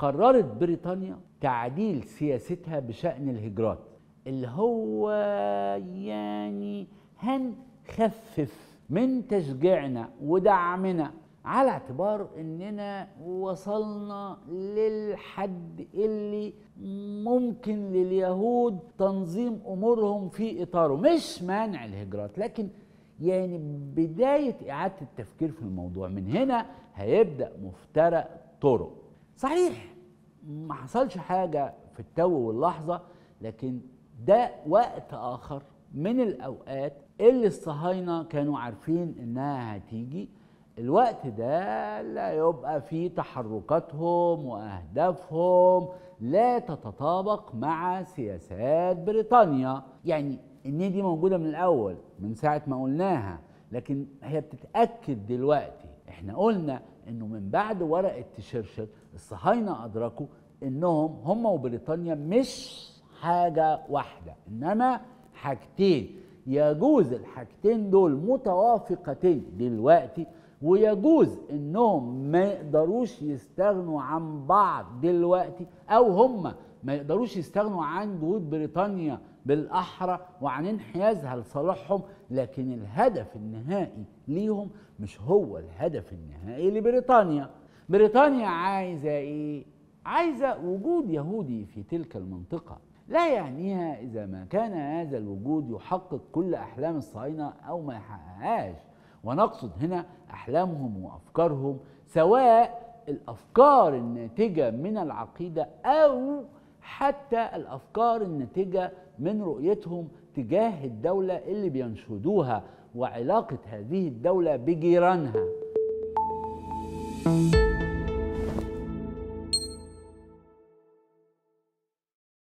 قررت بريطانيا تعديل سياستها بشأن الهجرات اللي هو يعني هنخفف من تشجيعنا ودعمنا على اعتبار اننا وصلنا للحد اللي ممكن لليهود تنظيم امورهم في اطاره مش مانع الهجرات لكن يعني بدايه اعاده التفكير في الموضوع من هنا هيبدا مفترق طرق صحيح ما حصلش حاجه في التو واللحظه لكن ده وقت اخر من الاوقات اللي الصهاينه كانوا عارفين انها هتيجي الوقت ده لا يبقى فيه تحركاتهم واهدافهم لا تتطابق مع سياسات بريطانيا يعني ان دي موجوده من الاول من ساعه ما قلناها لكن هي بتتاكد دلوقتي احنا قلنا انه من بعد ورقه تشرشل الصهاينه ادركوا انهم هم وبريطانيا مش حاجه واحده انما حاجتين يجوز الحاجتين دول متوافقتين دلوقتي ويجوز انهم ما يقدروش يستغنوا عن بعض دلوقتي او هم ما يقدروش يستغنوا عن جهود بريطانيا بالاحرى وعن انحيازها لصالحهم لكن الهدف النهائي ليهم مش هو الهدف النهائي لبريطانيا بريطانيا عايزه ايه عايزه وجود يهودي في تلك المنطقه لا يعنيها اذا ما كان هذا الوجود يحقق كل احلام الصهاينه او ما يحققهاش ونقصد هنا احلامهم وافكارهم سواء الافكار الناتجه من العقيده او حتى الافكار الناتجه من رؤيتهم تجاه الدوله اللي بينشدوها وعلاقه هذه الدوله بجيرانها